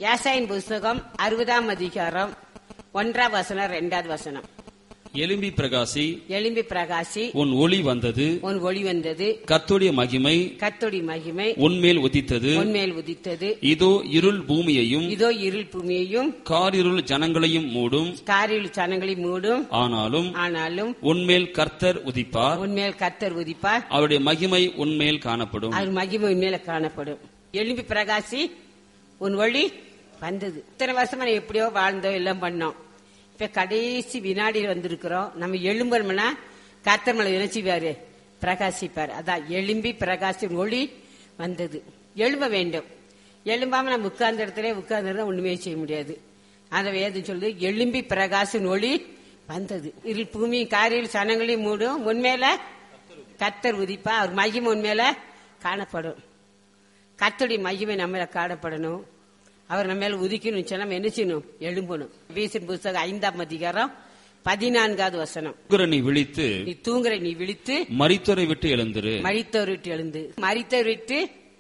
யாசாயின் புஸ்தகம் அறுபதாம் அதிகாரம் ஒன்றாம் வசனம் ரெண்டாவது வசனம் எலும்பி பிரகாசி எலும்பி பிரகாசி உன் ஒளி வந்தது உன் ஒளி வந்தது கர்த்தருடைய மகிமை கத்தொடி மகிமை உன்மேல் உதித்தது உன்மேல் உதித்தது இதோ இருள் பூமியையும் இதோ இருள் பூமியையும் காரிருள் ஜனங்களையும் மூடும் காரில் சனங்களை மூடும் ஆனாலும் ஆனாலும் உன்மேல் கர்த்தர் உதிப்பார் உன்மேல் கத்தர் உதிப்பார் அவருடைய மகிமை உன்மேல் காணப்படும் அது மகிமை உன்மேல காணப்படும் எழும்பி பிரகாசி உன் ஒளி வந்தது இத்தனை வருஷமா நான் எப்படியோ வாழ்ந்தோம் எல்லாம் பண்ணோம் இப்ப கடைசி வினாடியில் வந்திருக்கிறோம் நம்ம எழும்பணும்னா கத்தர் மலை நினைச்சுவாரு பிரகாசிப்பார் அதான் எழும்பி பிரகாசி ஒளி வந்தது எழும்ப வேண்டும் எழும்பாம நம்ம உட்கார்ந்த இடத்துல உட்கார்ந்து ஒண்ணுமே செய்ய முடியாது அந்த வேதம் சொல்லுது எழும்பி பிரகாசின் ஒளி வந்தது இருள் பூமி காரில் சனங்களையும் மூடும் உண்மையில கத்தர் உதிப்பா அவர் மகிமை உண்மையில காணப்படும் கத்தருடைய மகிமை நம்ம மேல காணப்படணும் அவர் நம்ம மேல உதிக்கணும் சொன்னா நம்ம என்ன செய்யணும் எழும்பணும் வீசின் புஸ்தகம் ஐந்தாம் அதிகாரம் பதினான்காவது வசனம் உக்கிர நீ விழித்து நீ தூங்குற நீ விழித்து மரித்தோரை விட்டு எழுந்திரு மரித்தவர் விட்டு எழுந்து மரித்தவர் விட்டு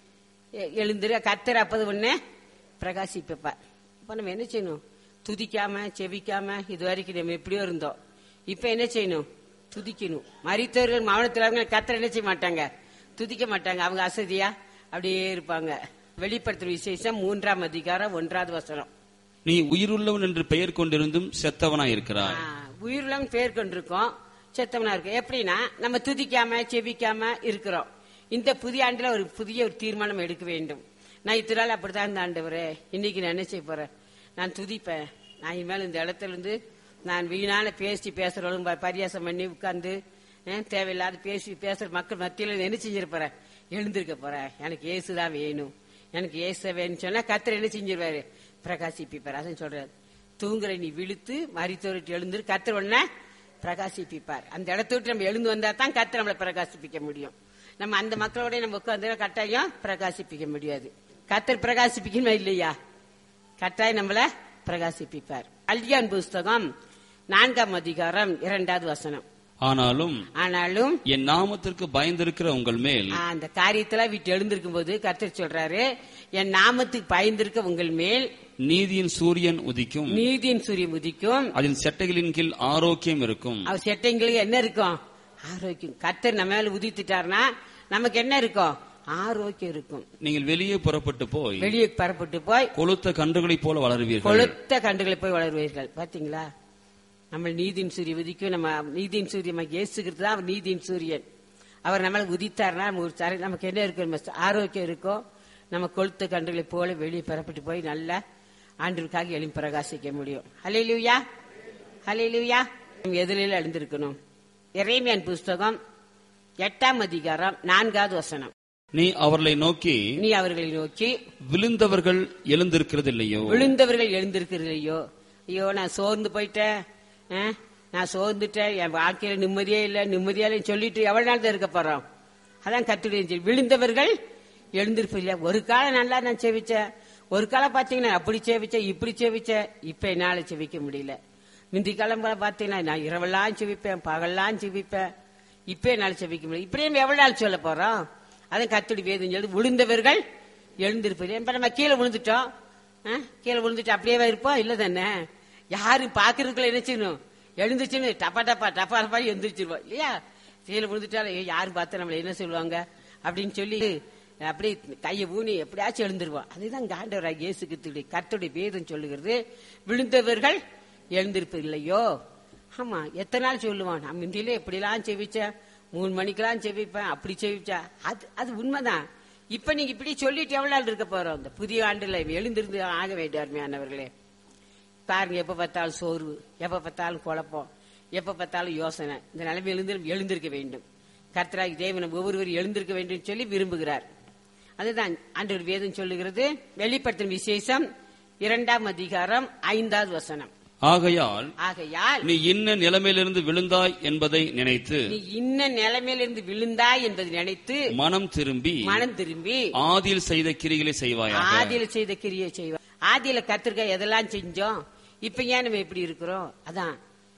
எ- எழுந்துரு கத்தர் அப்பது உடனே பிரகாசிப்பார் அப்ப நம்ம என்ன செய்யணும் துதிக்காம செவிக்காம இது வரைக்கும் நம்ம எப்படியோ இருந்தோம் இப்ப என்ன செய்யணும் துதிக்கணும் மரித்தவர்கள் மௌனத்தில் கத்தர் என்ன செய்ய மாட்டாங்க துதிக்க மாட்டாங்க அவங்க அசதியா அப்படியே இருப்பாங்க வெளிப்படுத்துற விசேஷம் மூன்றாம் அதிகாரம் ஒன்றாவது வசனம் நீ உயிருள்ளவன் என்று பெயர் கொண்டிருந்தும் செத்தவனாய் இருக்கிறாய் ஆ, உயிரிழம் பேர் கொண்டிருக்கோம் செத்தவனா இருக்கு எப்படின்னா நம்ம துதிக்காம செபிக்காம இருக்கிறோம் இந்த புதிய ஆண்டுல ஒரு புதிய ஒரு தீர்மானம் எடுக்க வேண்டும் நான் இத்தனை நாள் அப்படிதான் இருந்த ஆண்டவரே இன்னைக்கு நான் என்ன செய்ய போறேன் நான் துதிப்பேன் நான் இனிமேல் இந்த இடத்துல இருந்து நான் வீணான பேசி பேசுறவளும் ப- பரியாசம் பண்ணி உட்கார்ந்து அஹ், தேவையில்லாத பேசி பேசுற மக்கள் மத்தியில என்ன செஞ்சிட போறேன் எழுந்திருக்க போறேன் எனக்கு இயேசுதான் வேணும் எனக்கு இயேசு வேணும்னு சொன்னா கத்தர் என்ன செஞ்சிருவாரு பிரகாசிப்பிப்பார் அதான் சொல்றாரு தூங்குற நீ விழுத்து மறித்தோரிட்டு எழுந்து கத்தர் உடனே பிரகாசிப்பிப்பார் அந்த இடத்த விட்டு நம்ம எழுந்து வந்தா தான் கத்தர் நம்மளை பிரகாசிப்பிக்க முடியும் நம்ம அந்த மக்களோட நம்ம உட்காந்து கட்டாயம் பிரகாசிப்பிக்க முடியாது கத்தர் பிரகாசிப்பிக்கணுமா இல்லையா கட்டாயம் நம்மள பிரகாசிப்பிப்பார் அல்யான் புஸ்தகம் நான்காம் அதிகாரம் இரண்டாவது வசனம் ஆனாலும் ஆனாலும் என் நாமத்திற்கு பயந்திருக்கிற உங்கள் மேல் ஆ, அந்த காரியத்துல விட்டு எழுந்திருக்கும் போது கர்த்தர் சொல்றாரு என் நாமத்துக்கு பயந்திருக்க உங்கள் மேல் நீதியின் சூரியன் உதிக்கும் நீதியின் சூரியன் உதிக்கும் அதன் செட்டைகளின் கீழ் ஆரோக்கியம் இருக்கும் அவர் செட்டைங்களுக்கு என்ன இருக்கும் ஆரோக்கியம் கர்த்தர் நம்ம மேல உதித்துட்டாருன்னா நமக்கு என்ன இருக்கும் ஆரோக்கியம் இருக்கும் நீங்கள் வெளியே புறப்பட்டு போய் வெளியே பரப்பட்டு போய் கொளுத்த கன்றுகளைப் போல வளருவீர்கள் கொளுத்த கண்டுகளை போய் வளருவீர்கள் பாத்தீங்களா நம்ம நீதியின் சூரியன் உதிக்கும் நம்ம நீதியின் சூரியன் இயேசுகிறது தான் அவர் நீதியின் சூரியன் அவர் நம்மள உதித்தார்னா நம்ம ஒரு சரி நமக்கு என்ன இருக்கும் நம்ம ஆரோக்கியம் இருக்கும் நம்ம கொளுத்த கண்டுகளை போல வெளியே பெறப்பட்டு போய் நல்ல ஆண்டிற்காக எழும்பி பிரகாசிக்க முடியும் ஹalleluya ஹalleluya நம்ம எதிரில் எழுந்திருக்கணும் இறைமையான் புஸ்தகம் எட்டாம் அதிகாரம் நான்காவது வசனம் நீ அவர்களை நோக்கி நீ அவர்களை நோக்கி விழுந்தவர்கள் எழுந்திருக்கிறது இல்லையோ விழுந்தவர்கள் எழுந்திருக்கிறதையோ ஐயோ நான் சோர்ந்து போயிட்டேன் ஆ? நான் சோர்ந்துட்டேன் என் வாழ்க்கையில நிம்மதியே இல்லை நிம்மதியா இல்லைன்னு சொல்லிட்டு எவ்வளவு நாள் தான் இருக்க போறோம் அதான் கத்துடைய விழுந்தவர்கள் எழுந்திருப்பில்ல ஒரு காலம் நல்லா நான் செவிச்சேன் ஒரு காலம் பாத்தீங்கன்னா அப்படி செவிச்சேன் இப்படி செவிச்சேன் இப்ப என்னால செவிக்க முடியல முந்தி காலம் போல பாத்தீங்கன்னா நான் இரவெல்லாம் செவிப்பேன் பகல்லாம் செவிப்பேன் இப்ப என்னால செவிக்க முடியல இப்படியே நம்ம எவ்வளவு நாள் சொல்ல போறோம் அதான் கத்துடி வேதம் சொல்லி விழுந்தவர்கள் எழுந்திருப்பது இப்ப நம்ம கீழே விழுந்துட்டோம் ஆ? கீழே விழுந்துட்டு அப்படியே இருப்போம் இல்ல தானே யாரும் பாக்குறதுக்குள்ள என்ன செய்யணும் எழுந்துச்சுன்னு டப்பா டப்பா டப்பா டப்பா எந்திரிச்சிருவோம் இல்லையா கீழே விழுந்துட்டாலும் "ஏய், யாரும் பார்த்து நம்மள என்ன சொல்லுவாங்க அப்படின்னு சொல்லி அப்படியே கையை ஊனி எப்படியாச்சும் எழுந்துருவோம் அதுதான் காண்டவராக இயேசு கிறிஸ்துடைய கர்த்தருடைய வேதம் சொல்லுகிறது விழுந்தவர்கள் எழுந்திருப்பது இல்லையோ ஆமா எத்தனை நாள் சொல்லுவான் நான் முந்தியில எப்படிலாம் செவிச்சேன் மூணு மணிக்கெல்லாம் செவிப்பேன் அப்படி செவிச்சேன் அது அது உண்மைதான் இப்ப நீங்க இப்படி சொல்லிட்டு எவ்வளவு நாள் இருக்க போறோம் இந்த புதிய ஆண்டுல எழுந்திருந்து ஆக வேண்டும் அருமையானவர்களே பாருங்க எப்ப பார்த்தாலும் சோர்வு எப்ப பார்த்தாலும் குழப்பம் எப்ப பார்த்தாலும் யோசனை இந்த நிலைமை எழுந்து எழுந்திருக்க வேண்டும் கர்த்தராகி தேவன் ஒவ்வொருவரும் எழுந்திருக்க வேண்டும் சொல்லி விரும்புகிறார் அதுதான் ஆண்டவர் வேதம் சொல்லுகிறது வெளிப்படுத்தும் விசேஷம் இரண்டாம் அதிகாரம் ஐந்தாவது வசனம் ஆகையால் ஆகையால் நீ இன்ன நிலைமையிலிருந்து விழுந்தாய் என்பதை நினைத்து நீ இன்ன நிலைமையிலிருந்து விழுந்தாய் என்பதை நினைத்து மனம் திரும்பி மனம் திரும்பி ஆதியில் செய்த கிரிகளை செய்வாயாக ஆதியில செய்த கிரியை செய்வார் ஆதியில கத்திருக்க எதெல்லாம் செஞ்சோம் இப்ப ஏன் நம்ம எப்படி இருக்கிறோம் அதான்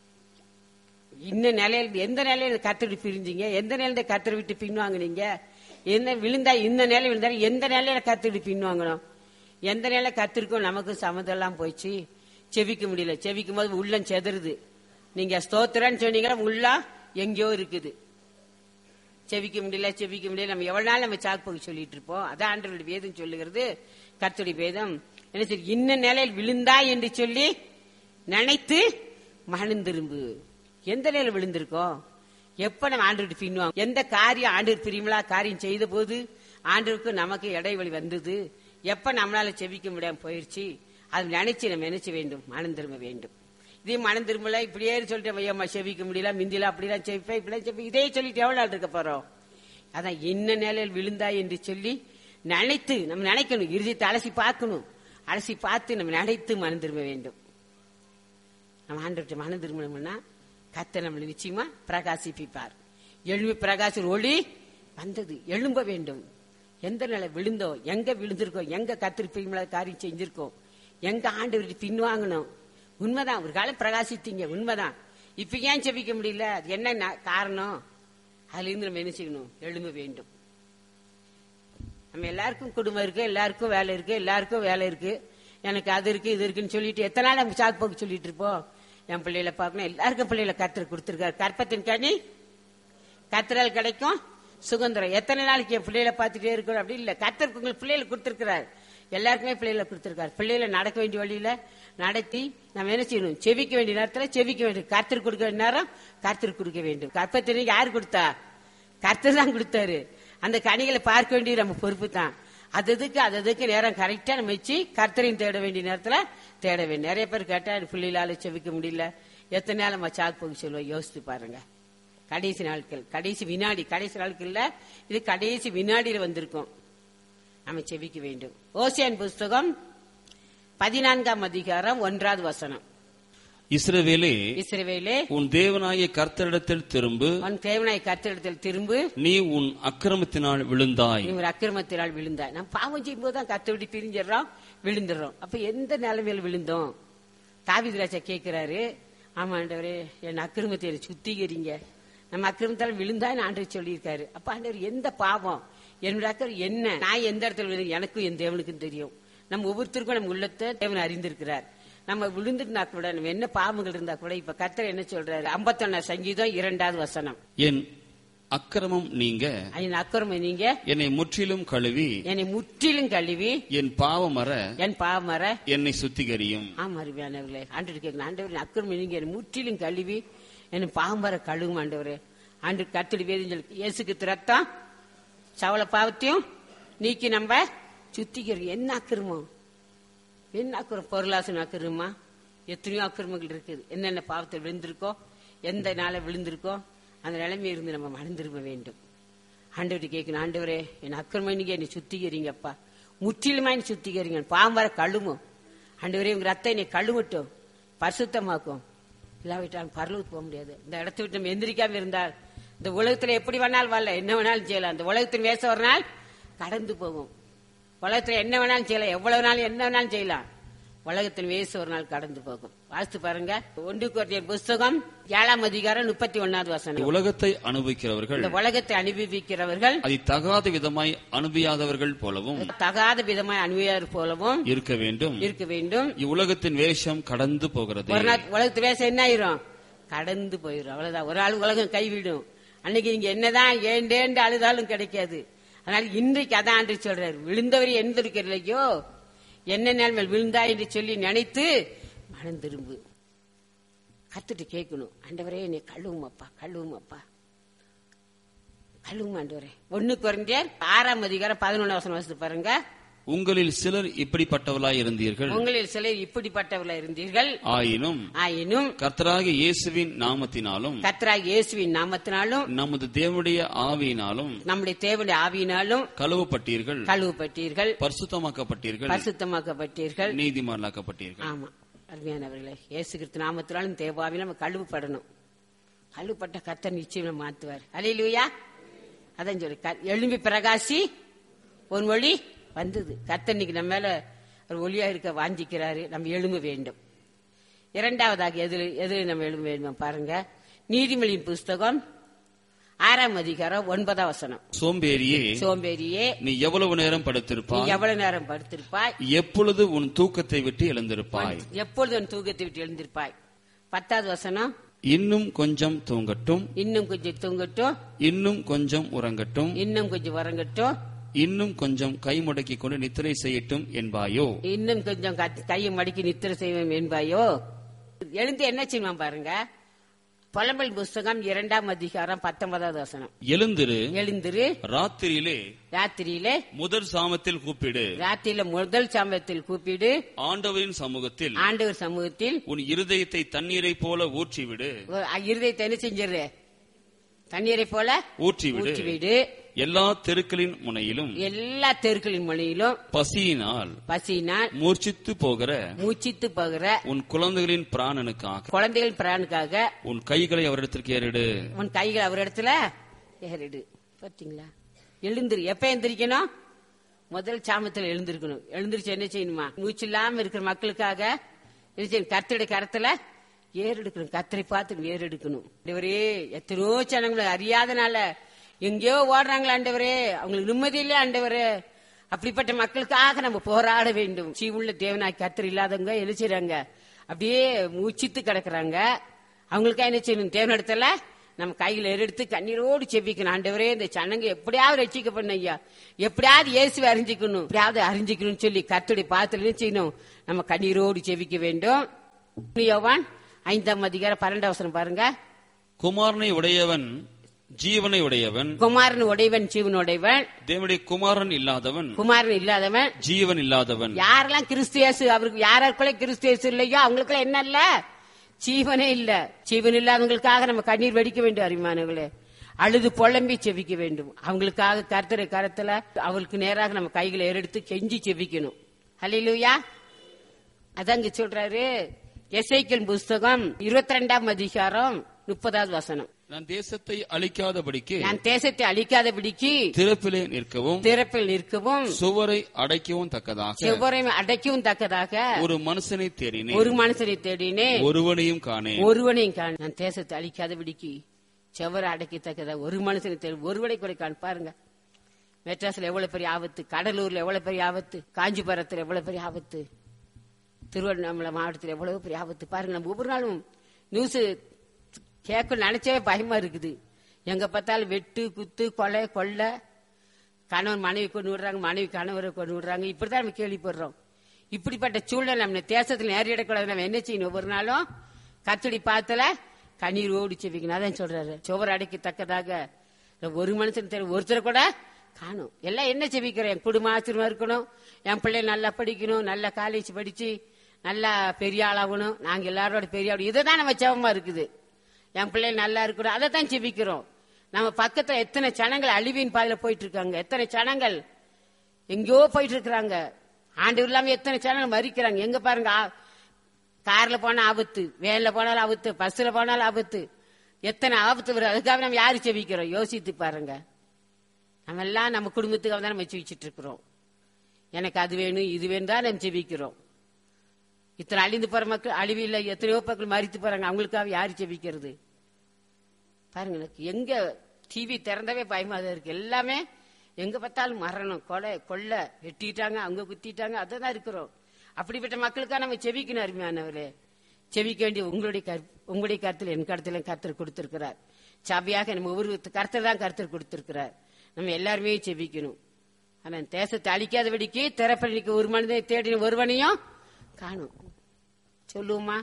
இன்ன நிலையில எந்த நிலையில கத்தரி பிரிஞ்சீங்க எந்த நிலையில கத்தரை விட்டு பின்வாங்குனீங்க என்ன விழுந்தா இந்த நிலை விழுந்தா எந்த நிலையில கத்தரி பின்வாங்கணும் எந்த நேர கத்திருக்கோம் நமக்கும் சம்மதெல்லாம் போச்சு செவிக்க முடியல செவிக்கும் போது உள்ளம் செதறுது நீங்க ஸ்தோத்திரன்னு சொன்னீங்கன்னா உள்ளம் எங்கேயோ இருக்குது செவிக்க முடியல செவிக்க முடியல நம்ம எவ்வளவு நாள் நம்ம சாக்கு சொல்லிட்டு இருப்போம் அதான் ஆண்டவருடைய வேதம் சொல்லுகிறது கர்த்தருடைய வேதம் என்ன சொல்லி இன்ன நிலையில் விழுந்தா என்று சொல்லி நினைத்து மனம் திரும்பு எந்த நிலையில விழுந்திருக்கோம் எப்ப நம்ம ஆண்டு பின்னுவோம் எந்த காரியம் ஆண்டு பிரியுங்களா காரியம் செய்த போது ஆண்டுக்கு நமக்கு இடைவெளி வந்தது எப்ப நம்மளால செவிக்க முடியாம போயிருச்சு அது நினைச்சு நம்ம நினைச்ச வேண்டும் மனம் திரும்ப வேண்டும் இதே மனம் திரும்பல இப்படியே சொல்லிட்டு ஐயம்மா செவிக்க முடியல மிந்தில அப்படிலாம் செவிப்பேன் இப்படிலாம் செவி இதே சொல்லிட்டு எவ்வளவு நாள் இருக்க போறோம் அதான் என்ன நிலையில் விழுந்தா என்று சொல்லி நினைத்து நம்ம நினைக்கணும் இறுதியத்தை அலசி பார்க்கணும் அலசி பார்த்து நம்ம நினைத்து மனம் திரும்ப வேண்டும் நம்ம ஆண்டு மனம் திரும்பணும்னா கத்த நம்மளை நிச்சயமா பிரகாசிப்பிப்பார் எழும்பி பிரகாச ஒளி வந்தது எழும்ப வேண்டும் எந்த நிலை விழுந்தோம் எங்க விழுந்திருக்கோம் எங்க கத்திருப்பீங்களா காரியம் செஞ்சிருக்கோம் எங்க ஆண்டு பின்வாங்கணும் உண்மைதான் ஒரு காலம் பிரகாசித்தீங்க உண்மைதான் இப்ப ஏன் செபிக்க முடியல அது என்ன நா- காரணம் அதுல இருந்து நம்ம என்ன செய்யணும் எழும்ப வேண்டும் நம்ம எல்லாருக்கும் குடும்பம் இருக்கு எல்லாருக்கும் வேலை இருக்கு எல்லாருக்கும் வேலை இருக்கு எனக்கு அது இருக்கு இது இருக்குன்னு சொல்லிட்டு எத்தனை நாள் நம்ம சாக்கு போக்கு சொல்லிட்டு இருப்போம் என் பிள்ளைகளை பார்க்கணும் எல்லாருக்கும் பிள்ளைகளை கத்தர் கொடுத்திருக்காரு கற்பத்தின் கனி கத்திரால் கிடைக்கும் சுதந்திரம் எத்தனை நாளைக்கு என் பிள்ளைகளை பார்த்துட்டே இருக்கணும் அப்படி இல்ல கத்தருக்கு உங்களுக்கு பிள்ளைகளை கொடுத்திருக்கிறார் எல்லாருக்குமே பிள்ளைகளை கொடுத்திருக்காரு பிள்ளைகளை நடக்க வேண்டிய வழியில நடத்தி நம்ம என்ன செய்யணும் செவிக்க வேண்டிய நேரத்துல செவிக்க வேண்டும் கர்த்தர் கொடுக்க வேண்டிய நேரம் கர்த்தர் கொடுக்க வேண்டும் கற்பத்தினை யார் கொடுத்தா கர்த்தர் தான் கொடுத்தாரு அந்த கனிகளை பார்க்க வேண்டிய நம்ம பொறுப்பு தான் அது அதுக்கு அது அதுக்கு நேரம் கரெக்டா நம்ம வச்சு கர்த்தரையும் தேட வேண்டிய நேரத்துல தேட வேண்டும் நிறைய பேர் கேட்டா பிள்ளைகளால செவிக்க முடியல எத்தனை நாள் நம்ம சாக்கு போக்கு சொல்லுவோம் யோசித்து பாருங்க கடைசி நாட்கள் கடைசி வினாடி கடைசி நாட்கள்ல இது கடைசி வினாடியில வந்திருக்கும் நம்ம செவிக்க வேண்டும் ஓசியன் புஸ்தகம் பதினான்காம் அதிகாரம் ஒன்றாவது வசனம் இஸ்ரவேலே இஸ்ரவேலே உன் தேவனாய கர்த்தரிடத்தில் திரும்பு உன் தேவனாய் கர்த்தரிடத்தில் திரும்பு நீ உன் அக்கிரமத்தினால் விழுந்தாய் நீ ஒரு அக்கிரமத்தினால் விழுந்தாய் நம்ம பாவம் செய்யும்போது தான் கத்தை விட்டு பிரிஞ்சிடறோம் விழுந்துடுறோம் அப்ப எந்த நிலைமையில விழுந்தோம் தாவிது ராஜா கேட்கிறாரு ஆமா ஆண்டவரே என் அக்கிரமத்தை என்னை சுத்திகரிங்க நம்ம அக்கிரமத்தால் விழுந்தான்னு ஆண்டவர் சொல்லியிருக்காரு அப்ப ஆண்டவர் எந்த பாவம் என்னோட அக்கறை என்ன நான் எந்த இடத்துல விழுந்து எனக்கும் என் தேவனுக்கும் தெரியும் நம்ம ஒவ்வொருத்தருக்கும் நம்ம உள்ளத்தை தேவன் அறிந்திருக்கிறார் நம்ம விழுந்துட்டுனா கூட நம்ம என்ன பாவங்கள் இருந்தா கூட இப்ப கர்த்தர் என்ன சொல்றாரு ஐம்பத்தொன்னா சங்கீதம் இரண்டாவது வசனம் என் அக்கிரமம் நீங்க என் அக்கிரமம் நீங்க என்னை முற்றிலும் கழுவி என்னை முற்றிலும் கழுவி என் பாவமர என் பாவமர என்னை சுத்திகரியும் ஆமா அருமையானவர்களே ஆண்டு கேட்கணும் ஆண்டவர் அக்கிரமம் நீங்க என்னை முற்றிலும் கழுவி என்னை பாவமர கழுவும் ஆண்டவரே ஆண்டு கத்துடி வேதம் சொல்லி இயேசுக்கு ரத்தம் சவள பாவத்தையும் நீக்கி நம்ம சுத்திக்கிறோம் என்ன அக்கிரமம் என்ன அக்கிரம் பொருளாசன அக்கிரமா எத்தனையோ அக்கிரமங்கள் இருக்குது என்னென்ன பாவத்தில் விழுந்திருக்கோ எந்த நாள விழுந்திருக்கோ அந்த நிலைமை இருந்து நம்ம மறந்திருக்க வேண்டும் ஆண்டவர்கிட்ட கேட்கணும் ஆண்டவரே என் அக்கிரமம் நீங்க என்னை சுத்திக்கிறீங்கப்பா முற்றிலுமா என்னை சுத்திக்கிறீங்க பாவம் வர கழுவும் ஆண்டவரே உங்க ரத்தம் என்னை கழுவட்டும் பரிசுத்தமாக்கும் இல்லாவிட்டால் பரலூக்கு போக முடியாது இந்த இடத்த விட்டு நம்ம எந்திரிக்காம இருந்தால் இந்த உலகத்துல எப்படி வேணாலும் வரல என்ன வேணாலும் செய்யலாம் இந்த உலகத்தின் வேச ஒரு நாள் கடந்து போகும் உலகத்துல என்ன வேணாலும் செய்யலாம் எவ்வளவு நாள் என்ன வேணாலும் செய்யலாம் உலகத்தின் வேசு ஒரு நாள் கடந்து போகும் வாசித்து பாருங்க ஒன்று குறையர் புஸ்தகம் ஏழாம் அதிகாரம் முப்பத்தி ஒன்னாவது வசனம் உலகத்தை அனுபவிக்கிறவர்கள் இந்த உலகத்தை அனுபவிக்கிறவர்கள் அதை தகாத விதமாய் அனுபவியாதவர்கள் போலவும் தகாத விதமாய் அனுபவியார் போலவும் இருக்க வேண்டும் இருக்க வேண்டும் இவ்வுலகத்தின் வேஷம் கடந்து போகிறது ஒரு நாள் உலகத்து வேசம் என்ன ஆயிரும் கடந்து போயிடும் அவ்வளவுதான் ஒரு ஆள் உலகம் கைவிடும் அன்னைக்கு நீங்க என்னதான் ஏண்டேண்டு அழுதாலும் கிடைக்காது அதனால இன்றைக்கு அதான் ஆண்டு சொல்றாரு விழுந்தவர் எந்திருக்கிறலையோ என்ன நிலைமையில் விழுந்தா என்று சொல்லி நினைத்து மனம் திரும்பு கத்துட்டு கேட்கணும் ஆண்டவரே என்னை கழுவும் அப்பா கழுவும் அப்பா கழுவும் ஆண்டவரே ஒண்ணு குறைஞ்சர் ஆறாம் அதிகாரம் பதினொன்னு வசனம் வசதி பாருங்க உங்களில் சிலர் இப்படிப்பட்டவர்களாய் இருந்தீர்கள் உங்களில் சிலர் இப்படிப்பட்டவர்களா இருந்தீர்கள் ஆயினும் ஆயினும் கர்த்தராகிய இயேசுவின் நாமத்தினாலும் கத்ராக் இயேசுவின் நாமத்தினாலும் நமது தேவனுடைய ஆவியினாலும் நம்முடைய தேவனுடைய ஆவியினாலும் கழுவப்பட்டீர்கள் கழுவப்பட்டீர்கள் பரிசுத்தமாக்கப்பட்டீர்கள் பரிசுத்தமாக்கப்பட்டீர்கள் நீதிமான்களாக்கப்பட்டீர்கள் ஆமா அருமையானவர்களே இயேசு கிறிஸ்து நாமத்தினாலும் தேவாவிலும் நம்ம கழுவுப்படணும் கழுவுப்பட்ட கர்த்தர் நிச்சயம் நம்ம மாத்துவார் அலையிலுயா அதான் சொல்லி க- எழும்பி பிரகாசி ஒரு மொழி வந்தது கர்த்தர் இன்னைக்கு நம்ம மேல ஒரு ஒளியா இருக்க வாஞ்சிக்கிறாரு நம்ம எழும்ப வேண்டும் இரண்டாவதாக எதில் எதில் நம்ம எழும்ப வேண்டும் பாருங்க நீதிமொழியின் புஸ்தகம் ஆறாம் அதிகாரம் ஒன்பதாம் வசனம் சோம்பேறியே சோம்பேறியே நீ எவ்வளவு நேரம் நீ படுத்திருப்பாய் எவ்வளவு நேரம் படுத்திருப்பாய் எப்பொழுது உன் தூக்கத்தை விட்டு எழுந்திருப்பாய் எப்பொழுது உன் தூக்கத்தை விட்டு எழுந்திருப்பாய் பத்தாவது வசனம் இன்னும் கொஞ்சம் தூங்கட்டும் இன்னும் கொஞ்சம் தூங்கட்டும் இன்னும் கொஞ்சம் உறங்கட்டும் இன்னும் கொஞ்சம் வரங்கட்டும் இன்னும் கொஞ்சம் கை முடக்கிக் கொண்டு நித்திரை செய்யட்டும் என்பாயோ இன்னும் கொஞ்சம் கத்- கையை மடக்கி நித்திர செய்வோம் என்பாயோ எழுந்து என்ன செய்வான் பாருங்க புலம்பல் புஸ்தகம் இரண்டாம் அதிகாரம் பத்தொன்பதாவது வசனம் எழுந்திரு எழுந்திரு ராத்திரியிலே ராத்திரியிலே முதல் சாமத்தில் கூப்பிடு ராத்திரியில முதல் சமயத்தில் கூப்பிடு ஆண்டவரின் சமூகத்தில் ஆண்டவர் சமூகத்தில் உன் இருதயத்தை தண்ணீரை போல ஊற்றிவிடு ஒரு இருதயத்தை என்ன செஞ்சிரு தண்ணீரை போல ஊற்றிவிடு ஊற்றிவிடு எல்லா தெருக்களின் முனையிலும் எல்லா தெருக்களின் மொழியிலும் பசியினால் பசியினால் மூர்ச்சித்து போகிற மூச்சித்து போகிற உன் குழந்தைகளின் பிராணனுக்காக குழந்தைகள் பிராணுக்காக உன் கைகளை அவரிடத்திற்கு ஏறிடு உன் கைகள் அவர் இடத்துல ஏறிடு பாத்தீங்களா எழுந்திரு எப்ப எந்திரிக்கணும் முதல் சாமத்துல எழுந்திருக்கணும் எழுந்திருச்சு என்ன செய்யணுமா மூச்சு இல்லாம இருக்கிற மக்களுக்காக என்ன செய்யணும் கர்த்தருடைய கரத்துல ஏறு எடுக்கணும் கத்தரை பார்த்து ஏறு எடுக்கணும் ஆண்டவரே எத்தனையோ ஜனங்களை அறியாதனால எங்கேயோ ஓடுறாங்களா ஆண்டவரே அவங்களுக்கு நிம்மதி இல்லையா ஆண்டவரே அப்படிப்பட்ட மக்களுக்காக நம்ம போராட வேண்டும் சீ உள்ள தேவனாய் கத்தர் இல்லாதவங்க என்ன செய்றாங்க அப்படியே மூச்சித்து கிடக்குறாங்க அவங்களுக்கா என்ன செய்யணும் தேவனிடத்துல நம்ம கையில எடுத்து கண்ணீரோடு செபிக்கணும் ஆண்டவரே இந்த சனங்க எப்படியாவது ரட்சிக்க பண்ண ஐயா எப்படியாவது இயேசுவை அறிஞ்சிக்கணும் எப்படியாவது அறிஞ்சிக்கணும்னு சொல்லி கத்துடைய பாத்துல என்ன செய்யணும் நம்ம கண்ணீரோடு செபிக்க வேண்டும் யோவான் ஐந்தாம் அதிகாரம் பன்னெண்டாம் வசனம் பாருங்க குமாரனை உடையவன் ஜீவனை உடையவன் குமாரன் உடையவன் ஜீவன் உடையவன் தேவனுடைய குமாரன் இல்லாதவன் குமாரன் இல்லாதவன் ஜீவன் இல்லாதவன் யாரெல்லாம் கிறிஸ்தியேசு அவருக்கு யாருக்குள்ள கிறிஸ்தியேசு இல்லையோ அவங்களுக்குள்ள என்ன இல்ல ஜீவனே இல்ல ஜீவன் இல்லாதவங்களுக்காக நம்ம கண்ணீர் வெடிக்க வேண்டும் அறிமானங்களே அழுது புலம்பி செவிக்க வேண்டும் அவங்களுக்காக கர்த்தரை கரத்துல அவருக்கு நேராக நம்ம கைகளை ஏறெடுத்து கெஞ்சி செவிக்கணும் ஹalleluya அதான் இங்க சொல்றாரு எசைக்கல் புஸ்தகம் இருபத்தி ரெண்டாம் அதிகாரம் முப்பதாவது வசனம் நான் தேசத்தை அழிக்காதபடிக்கு நான் தேசத்தை அழிக்காதபடிக்கு திறப்பிலே நிற்கவும் திறப்பில் நிற்கவும் சுவரை அடைக்கவும் தக்கதாக செவ்வரையும் அடைக்கவும் தக்கதாக ஒரு மனுஷனை தேடினேன் ஒரு மனுஷனை தேடினேன் ஒருவனையும் காணேன் ஒருவனையும் காண நான் தேசத்தை அழிக்காதபடிக்கு செவரை அடைக்கத்தக்கதா ஒரு மனுஷனை தேடி ஒருவனை கூட காண பாருங்க மெட்ராஸ்ல எவ்வளவு பெரிய ஆபத்து கடலூர்ல எவ்வளவு பெரிய ஆபத்து காஞ்சிபுரத்துல எவ்வளவு பெரிய ஆபத்து திருவண்ணாமலை மாவட்டத்தில் எவ்வளவு பெரிய ஆபத்து பாருங்க நம்ம ஒவ்வொரு நாளும் நியூஸ் கேட்க நினைச்சவே பயமா இருக்குது எங்க பார்த்தாலும் வெட்டு குத்து கொலை கொள்ளை கணவன் மனைவி கொண்டு விடுறாங்க மனைவி கணவரை கொண்டு விடுறாங்க இப்படிதான் நம்ம கேள்விப்படுறோம் இப்படிப்பட்ட சூழ்நிலை நம்ம தேசத்தில் நேரிடக்கூடாது நம்ம என்ன செய்யணும் ஒவ்வொரு நாளும் கத்தடி பாத்துல கண்ணீர் ஓடி செவிக்கணும் அதான் சொல்றாரு சுவர் அடைக்கத்தக்கதாக ஒரு மனுஷன் தெரியும் ஒருத்தர் கூட காணும் எல்லாம் என்ன செவிக்கிறோம் என் குடும்ப ஆசிரியமா இருக்கணும் என் பிள்ளை நல்லா படிக்கணும் நல்லா காலேஜ் படிச்சு நல்லா பெரிய ஆளாகணும் நாங்க எல்லாரோட பெரிய ஆள் இதுதான் நம்ம செவமா இருக்குது என் பிள்ளை நல்லா இருக்கணும் அதை தான் செபிக்கிறோம் நம்ம பக்கத்துல எத்தனை சனங்கள் அழிவின் பாதையில போயிட்டு இருக்காங்க எத்தனை சனங்கள் எங்கேயோ போயிட்டு இருக்கிறாங்க ஆண்டு இல்லாம எத்தனை சேனல் மறிக்கிறாங்க எங்க பாருங்க ஆ- கார்ல போனா ஆபத்து வேன்ல போனாலும் ஆபத்து பஸ்ல போனாலும் ஆபத்து எத்தனை ஆபத்து வரும் அதுக்காக நம்ம யாரு செபிக்கிறோம் யோசித்து பாருங்க நம்ம எல்லாம் நம்ம குடும்பத்துக்காக தான் நம்ம செபிச்சிட்டு இருக்கிறோம் எனக்கு அது வேணும் இது வேணும் தான் நம்ம செபிக்கிறோம் இத்தனை அழிந்து போற மக்கள் அழிவில்லை எத்தனையோ மக்கள் மறித்து போறாங்க அவங்களுக்காக யாரு செபிக்கிறது பாருங்க எனக்கு எங்க டிவி திறந்தவே பயமா தான் இருக்கு எல்லாமே எங்க பார்த்தாலும் மரணம் கொலை கொள்ளை வெட்டிட்டாங்க அவங்க குத்திட்டாங்க அதை தான் இருக்கிறோம் அப்படிப்பட்ட மக்களுக்காக நம்ம செவிக்கணும் அருமையானவரே செவிக்க வேண்டிய உங்களுடைய கரு- உங்களுடைய கருத்தில் என் கருத்துல கருத்தர் கொடுத்திருக்கிறார் சபையாக நம்ம ஒவ்வொரு கருத்தை தான் கருத்தர் கொடுத்திருக்கிறார் நம்ம எல்லாருமே செவிக்கணும் ஆனா தேசத்தை அழிக்காதபடிக்கு திறப்பணிக்கு ஒரு மனிதனை தேடின ஒருவனையும் காணும் சொல்லுவோமா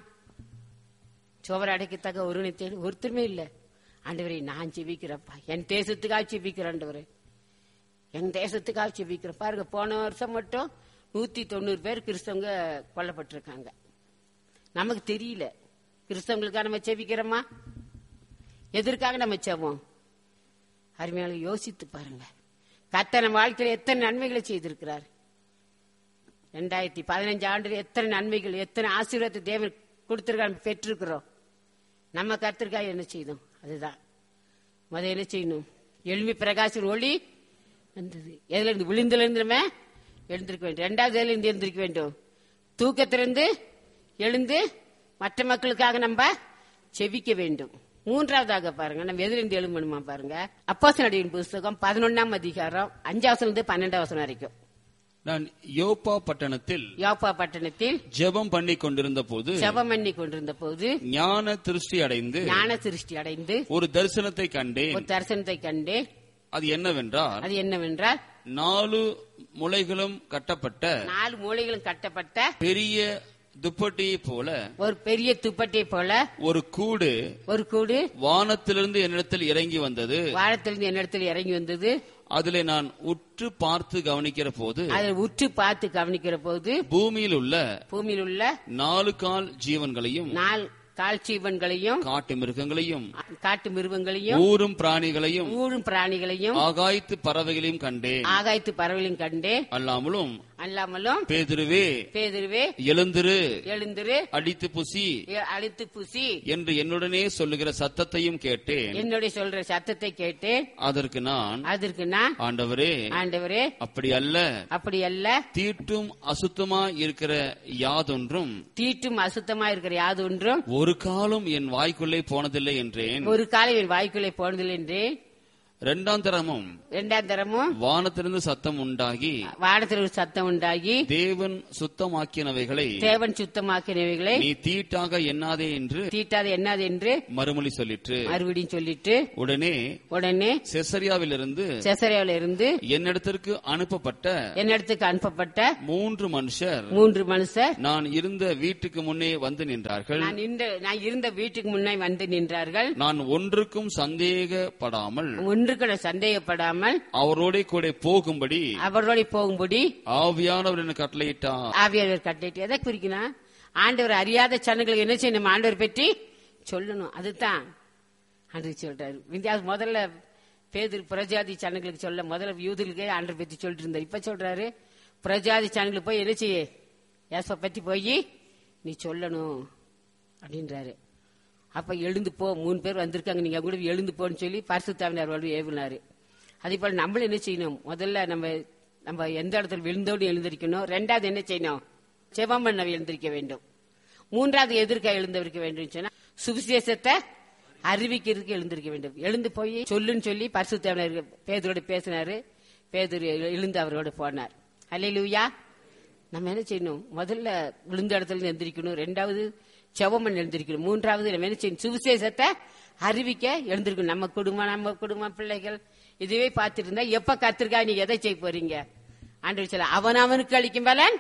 சோவரை அடைக்கத்தக்க ஒருவனை தேடி ஒருத்தருமே இல்ல ஆண்டவரே நான் செபிக்கிறப்பா என் தேசத்துக்காக செபிக்கிறேன் ஆண்டவரே என் தேசத்துக்காக செபிக்கிறேன் பாருங்க போன வருஷம் மட்டும் நூத்தி தொண்ணூறு பேர் கிறிஸ்தவங்க கொல்லப்பட்டிருக்காங்க நமக்கு தெரியல கிறிஸ்தவங்களுக்காக நம்ம செபிக்கிறோமா எதற்காக நம்ம செவோம் அருமையால யோசித்து பாருங்க கர்த்தர் நம்ம வாழ்க்கையில எத்தனை நன்மைகளை செய்திருக்கிறார் ரெண்டாயிரத்தி பதினஞ்சு ஆண்டு எத்தனை நன்மைகள் எத்தனை ஆசீர்வாதத்தை தேவன் கொடுத்திருக்காரு பெற்றிருக்கிறோம் நம்ம கருத்திற்காக என்ன செய்தோம் அதுதான் முத என்ன செய்யணும் எளிமை பிரகாசம் ஒளி வந்தது எதுல இருந்து விழுந்துல இருந்துமே எழுந்திருக்க வேண்டும் ரெண்டாவது எதுல இருந்து எழுந்திருக்க வேண்டும் தூக்கத்திலிருந்து எழுந்து மற்ற மக்களுக்காக நம்ம செபிக்க வேண்டும் மூன்றாவதாக பாருங்க நம்ம எதிரிந்து எழுமணுமா பாருங்க அப்பாச நடிவின் புஸ்தகம் பதினொன்னாம் அதிகாரம் அஞ்சாவசம் இருந்து பன்னெண்டாம் வசனம் வரைக்கும் நான் யோப்பா பட்டணத்தில் யோப்பா பட்டணத்தில் ஜெபம் பண்ணி கொண்டிருந்த போது ஜெபம் பண்ணி கொண்டிருந்த போது ஞான திருஷ்டி அடைந்து ஞான சிருஷ்டி அடைந்து ஒரு தரிசனத்தை கண்டேன் ஒரு தரிசனத்தை கண்டு அது என்னவென்றால் அது என்னவென்றால் நாலு முளைகளும் கட்டப்பட்ட நாலு மூலைகளும் கட்டப்பட்ட பெரிய துப்பட்டியை போல ஒரு பெரிய துப்பட்டை போல ஒரு கூடு ஒரு கூடு வானத்திலிருந்து என்னிடத்தில் இறங்கி வந்தது வானத்திலிருந்து என்னிடத்தில் இறங்கி வந்தது அதிலே நான் உற்று பார்த்து கவனிக்கிற போது அதில் உற்று பார்த்து கவனிக்கிற போது பூமியில் உள்ள பூமியில் உள்ள நாலு கால் ஜீவன்களையும் நாள் கால் ஜீவன்களையும் காட்டு மிருகங்களையும் காட்டு மிருகங்களையும் ஊரும் பிராணிகளையும் ஊழும் பிராணிகளையும் ஆகாய்த்து பறவைகளையும் கண்டேன் ஆகாயத்து பறவைகளையும் கண்டு அல்லாமலும் அல்லாமலும் பேதுருவே பேதுருவே எழுந்திரு எழுந்திரு அடித்து புசி எ- அழித்து புசி என்று என்னுடனே சொல்லுகிற சத்தத்தையும் கேட்டேன் என்னுடைய சொல்ற சத்தத்தை கேட்டு அதற்கு நான் அதற்கு நான் ஆண்டவரே ஆண்டவரே அப்படி அல்ல அப்படி அல்ல தீட்டும் அசுத்தமா இருக்கிற யாதொன்றும் தீட்டும் அசுத்தமா இருக்கிற யாது ஒன்றும் ஒரு காலம் என் வாய்க்குள்ளே போனதில்லை என்றேன் ஒரு காலம் என் வாய்க்குள்ளே போனதில்லை என்று இரண்டாம் தரமும் இரண்டாம் தரமும் வானத்திலிருந்து சத்தம் உண்டாகி வானத்தில் ஒரு சத்தம் உண்டாகி தேவன் சுத்தமாக்கினவைகளை தேவன் சுத்தமாக்கினவைகளை நீ தீட்டாக எண்ணாதே என்று தீட்டாது என்னது என்று மறுமொழி சொல்லிற்று மறுபடியும் சொல்லிட்டு உடனே உடனே செசரியாவிலிருந்து செசரியாவில இருந்து என்னிடத்திற்கு அனுப்பப்பட்ட என்னிடத்துக்கு அனுப்பப்பட்ட மூன்று மனுஷர் மூன்று மனுஷர் நான் இருந்த வீட்டுக்கு முன்னே வந்து நின்றார்கள் நான் இந்த நான் இருந்த வீட்டுக்கு முன்னே வந்து நின்றார்கள் நான் ஒன்றுக்கும் சந்தேகப்படாமல் ஒன்றுக்கு சந்தேகப்படாமல் அவரோட கூட போகும்படி அவரோட போகும்படி ஆவியானவர் எனக்கு கட்டளையிட்டார் ஆவியாளர் கட்டிட்டு எதை குறிக்கணும் ஆண்டவர் அறியாத சனங்களுக்கு என்ன செய்யணும் நம்ம ஆண்டவர் பற்றி சொல்லணும் அதுதான் ஆண்டவர் சொல்றாரு விந்தியா முதல்ல பேதர் பிரஜாதி சனங்களுக்கு சொல்ல முதல்ல யூதர்களுக்கே ஆண்டவர் பற்றி சொல்லிட்டு இருந்தார் இப்ப சொல்றாரு பிரஜாதி சனங்களுக்கு போய் என்ன செய்ய ஏசப்ப பத்தி போய் நீ சொல்லணும் அப்படின்றாரு அப்ப எழுந்து போ மூணு பேர் வந்திருக்காங்க நீங்க கூட எழுந்து போன்னு சொல்லி பரிசுத்தாவினார் வந்து ஏவினாரு அதே போல நம்மளும் என்ன செய்யணும் முதல்ல நம்ம நம்ம எந்த இடத்துல விழுந்தோடு எழுந்திருக்கணும் ரெண்டாவது என்ன செய்யணும் செவம் பண்ண எழுந்திருக்க வேண்டும் மூன்றாவது எதிர்க்க எழுந்திருக்க வேண்டும் சொன்னா சுவிசேஷத்தை அறிவிக்கிறதுக்கு எழுந்திருக்க வேண்டும் எழுந்து போய் சொல்லுன்னு சொல்லி பரிசுத்தாவினர் பேதரோட பேசினாரு பேதர் எழுந்து அவரோட போனார் அல்லையா நம்ம என்ன செய்யணும் முதல்ல விழுந்த இடத்துல இருந்து எந்திரிக்கணும் ரெண்டாவது செவமன் எழுந்திருக்கணும் மூன்றாவது நம்ம என்ன செய்யணும் சுவிசேஷத்தை அறிவிக்க எழுந்திருக்கணும் நம்ம குடும்பம் நம்ம குடும்பம் பிள்ளைகள் இதுவே பார்த்துட்டு இருந்தா எப்ப கத்திருக்கா நீங்க எதை செய்ய போறீங்க ஆண்டு சொல்ல அவன் அவனுக்கு அளிக்கும் பலன்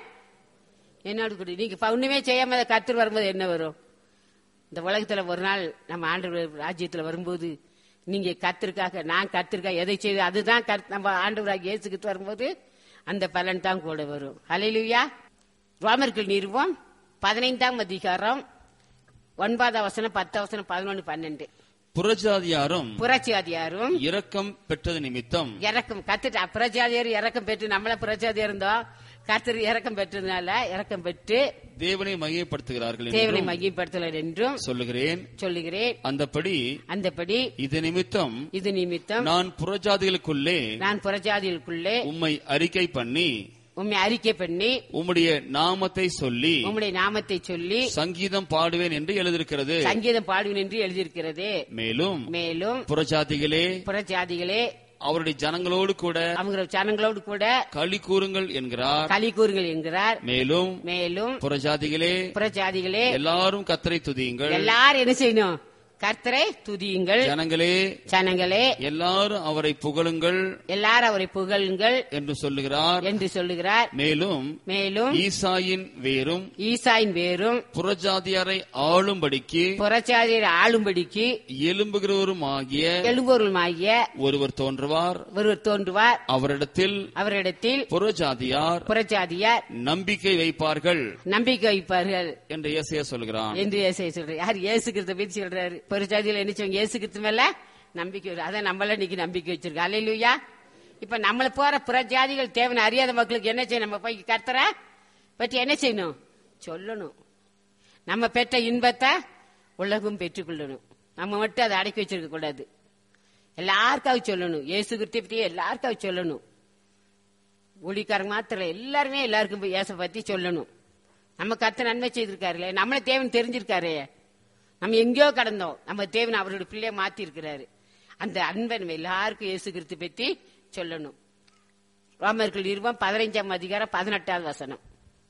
என்னோட குடி நீங்க இப்ப ஒண்ணுமே செய்யாம அதை கத்துட்டு வரும்போது என்ன வரும் இந்த உலகத்துல ஒரு நாள் நம்ம ஆண்டு ராஜ்யத்துல வரும்போது நீங்க கத்திருக்காக நான் கத்திருக்கா எதை செய்து அதுதான் கர்த்த- நம்ம ஆண்டவராக இயேசுக்கு வரும்போது அந்த பலன் தான் கூட வரும் அலையிலுயா ரோமர்கள் நிறுவம் பதினைந்தாம் அதிகாரம் ஒன்பதாம் வசனம் பத்தாம் வசனம் பதினொன்னு பன்னெண்டு புறஜாதியாரும் புரட்சியாதியாரும் இரக்கம் பெற்றது நிமித்தம் இறக்கம் கத்துட்டு புரட்சியாதியார் இறக்கம் பெற்று நம்மள புரட்சியாதியார் இருந்தோம் கத்தர் இறக்கம் பெற்றதுனால இறக்கம் பெற்று தேவனை மையப்படுத்துகிறார்கள் தேவனை என்றும் மையப்படுத்தலர் என்றும் சொல்லுகிறேன் சொல்லுகிறேன் அந்தபடி அந்தபடி இது நிமித்தம் இது நிமித்தம் நான் புறஜாதிகளுக்குள்ளே நான் புறஜாதிகளுக்குள்ளே உம்மை அறிக்கை பண்ணி உம்மை அறிக்கை பண்ணி உம்முடைய நாமத்தை சொல்லி உம்முடைய நாமத்தை சொல்லி சங்கீதம் பாடுவேன் என்று எழுதியிருக்கிறது சங்கீதம் பாடுவேன் என்று எழுதியிருக்கிறது மேலும் மேலும் புறஜாதிகளே புறஜாதிகளே அவருடைய ஜனங்களோடு கூட அவங்க ஜனங்களோடு கூட களி கூறுங்கள் என்கிறார் களி கூறுங்கள் என்கிறார் மேலும் மேலும் புறஜாதிகளே புறஜாதிகளே எல்லாரும் கத்தரை துதியுங்கள் எல்லாரும் என்ன செய்யணும் கர்த்தரை துதியுங்கள் ஜனங்களே ஜனங்களே எல்லாரும் அவரை புகழுங்கள் எல்லாரும் அவரை புகழுங்கள் என்று சொல்லுகிறார் என்று சொல்லுகிறார் மேலும் மேலும் ஈசாயின் வேரும் ஈசாயின் வேரும் புறஜாதியாரை ஆளும்படிக்கு புறச்சாதியர் ஆளும்படிக்கு எலும்புகிறவரும் ஆகிய எழும்பொருளுமாகிய ஒருவர் தோன்றுவார் ஒருவர் தோன்றுவார் அவரிடத்தில் அவரிடத்தில் புறஜாதியார் புறச்சாதியார் நம்பிக்கை வைப்பார்கள் நம்பிக்கை வைப்பார்கள் என்று இயேசையா சொல்கிறான் என்று இயேசு சொல்றாரு யார் இயேசு கிறிஸ்து பத்தி சொல்றாரு புறச்சாதியில என்ன செய்வாங்க இயேசு கிறிஸ்து மேல நம்பிக்கை வரும். அதான் நம்மள இன்னைக்கு நம்பிக்கை வச்சிருக்கோம் அல்லையா இப்ப நம்மள போற புறஜாதிகள் தேவனை அறியாத மக்களுக்கு என்ன செய்யணும் நம்ம போய் கர்த்தர பற்றி என்ன செய்யணும் சொல்லணும் நம்ம பெற்ற இன்பத்தை உலகம் பெற்றுக்கொள்ளணும் நம்ம மட்டும் அதை அடக்கி வச்சிருக்க கூடாது எல்லாருக்காவது சொல்லணும் இயேசு கிறிஸ்து பத்தி எல்லாருக்காவது சொல்லணும் ஊழிக்காரங்க மாத்திரம் இல்ல, எல்லாருமே எல்லாருக்கும் போய் இயேசு பத்தி சொல்லணும் நம்ம கத்த நன்மை செய்திருக்காருல்ல நம்மள தேவன் தெரிஞ்சிருக்காரு நம்ம எங்கேயோ கடந்தோம் நம்ம தேவன் அவருடைய பிள்ளைய மாத்தி இருக்கிறாரு அந்த அன்பை நம்ம எல்லாருக்கும் இயேசு கிறிஸ்து பத்தி சொல்லணும் ரோமர்கள் இருவம் பதினைஞ்சாம் அதிகாரம் பதினெட்டாவது வசனம்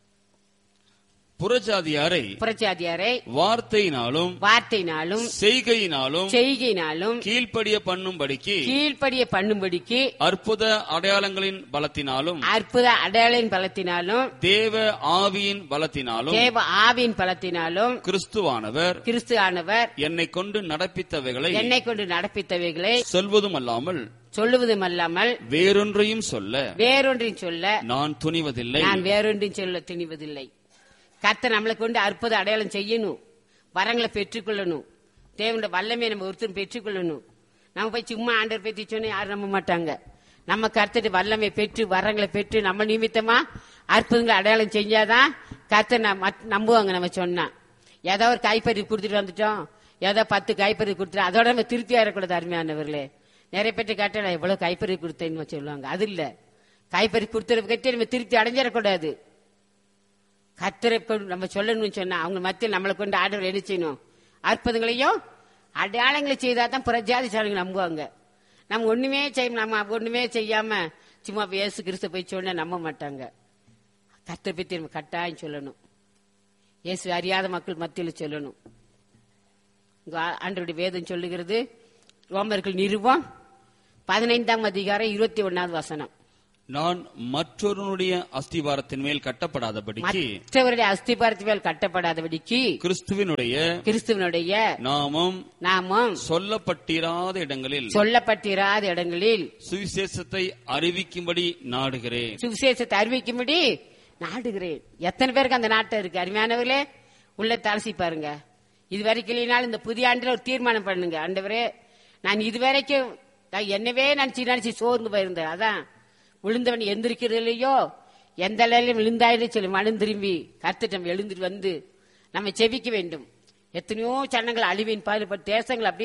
புறஜாதியாரை புரட்சாதியாரை வார்த்தையினாலும் வார்த்தையினாலும் செய்கையினாலும் செய்கையினாலும் கீழ்ப்படிய பண்ணும்படிக்கு கீழ்ப்படிய பண்ணும்படிக்கு அற்புத அடையாளங்களின் பலத்தினாலும் அற்புத அடையாளின் பலத்தினாலும் தேவ ஆவியின் பலத்தினாலும் தேவ ஆவியின் பலத்தினாலும் கிறிஸ்துவானவர் கிறிஸ்து ஆனவர் என்னை கொண்டு நடப்பித்தவைகளை என்னை கொண்டு நடப்பித்தவைகளை சொல்வதும் அல்லாமல் சொல்லுவதும் அல்லாமல் வேறொன்றையும் சொல்ல வேறொன்றையும் சொல்ல நான் துணிவதில்லை நான் வேறொன்றையும் சொல்ல துணிவதில்லை கர்த்தர் நம்மளை கொண்டு அற்புத அடையாளம் செய்யணும் வரங்களை பெற்றுக்கொள்ளணும் தேவனுடைய வல்லமையை நம்ம ஒருத்தரும் பெற்றுக்கொள்ளணும் நம்ம போய் சும்மா ஆண்டவர் பத்தி சொன்னா யாரும் நம்ப மாட்டாங்க நம்ம கர்த்தர் வல்லமை பெற்று வரங்களை பெற்று நம்ம நிமித்தமா அற்புதங்களை அடையாளம் செஞ்சாதான் கர்த்தர் நம்- மத்- நம்புவாங்க நம்ம சொன்னா ஏதோ ஒரு கைப்பறி கொடுத்துட்டு வந்துட்டோம் ஏதோ பத்து கைப்பறி கொடுத்துட்டு அதோட நம்ம திருப்தி ஆயிடக்கூடாது அருமையானவர்களே நிறைய பேர்ட்டு கேட்டால் எவ்வளவு கைப்பறி கொடுத்தேன்னு சொல்லுவாங்க அது இல்ல கைப்பறி கொடுத்துற கட்டி நம்ம திருப்தி அடைஞ்சிடக்கூடாது கத்தரை கொண்டு நம்ம சொல்லணும்னு சொன்னா அவங்க மத்தியில் நம்மளை கொண்டு ஆர்டர் என்ன செய்யணும் அற்புதங்களையும் அடையாளங்களை செய்தா தான் புறஜாதி சாலைங்க நம்புவாங்க நம்ம ஒண்ணுமே செய்ய நம்ம ஒண்ணுமே செய்யாம சும்மா இயேசு கிறிஸ்து போய் சொன்னா நம்ப மாட்டாங்க கத்தரை பத்தி நம்ம கட்டாயம் சொல்லணும் இயேசு அறியாத மக்கள் மத்தியில் சொல்லணும் இங்க ஆண்டவருடைய வேதம் சொல்லுகிறது ரோமர்கள் நிருபம் பதினைந்தாம் அதிகாரம் இருபத்தி ஒன்னாவது வசனம் நான் மற்றொருனுடைய அஸ்திவாரத்தின் மேல் கட்டப்படாதபடிக்கு மற்றவருடைய அஸ்திபாரத்தினால் கட்டப்படாதபடிக்கு கிறிஸ்துவினுடைய கிறிஸ்துவனுடைய நாமம் நாமும் சொல்லப்பட்டிராத இடங்களில் சொல்லப்பட்டிராத இடங்களில் சுவிசேஷத்தை அறிவிக்கும்படி நாடுகிறேன் சுவிசேஷத்தை அறிவிக்கும்படி நாடுகிறேன் எத்தனை பேருக்கு அந்த நாட்டம் இருக்கு அருமையானவர்களே உள்ள தலசி பாருங்க இது வரைக்கும் இல்லைனாலும் இந்த புதிய ஆண்டுல ஒரு தீர்மானம் பண்ணுங்க ஆண்டவரே நான் இது வரைக்கும் நான் என்னவே நினைச்சு நினைச்சு சோர்ந்து போயிருந்தேன் அதான் விழுந்தவன் எந்திரிக்கிறது இல்லையோ எந்த நிலையிலும் விழுந்தாயிரம் சொல்லி மனம் திரும்பி கத்துட்டம் எழுந்துட்டு வந்து நம்ம செவிக்க வேண்டும் எத்தனையோ சனங்கள் அழிவின் பாடுபட்டு தேசங்கள் அப்படி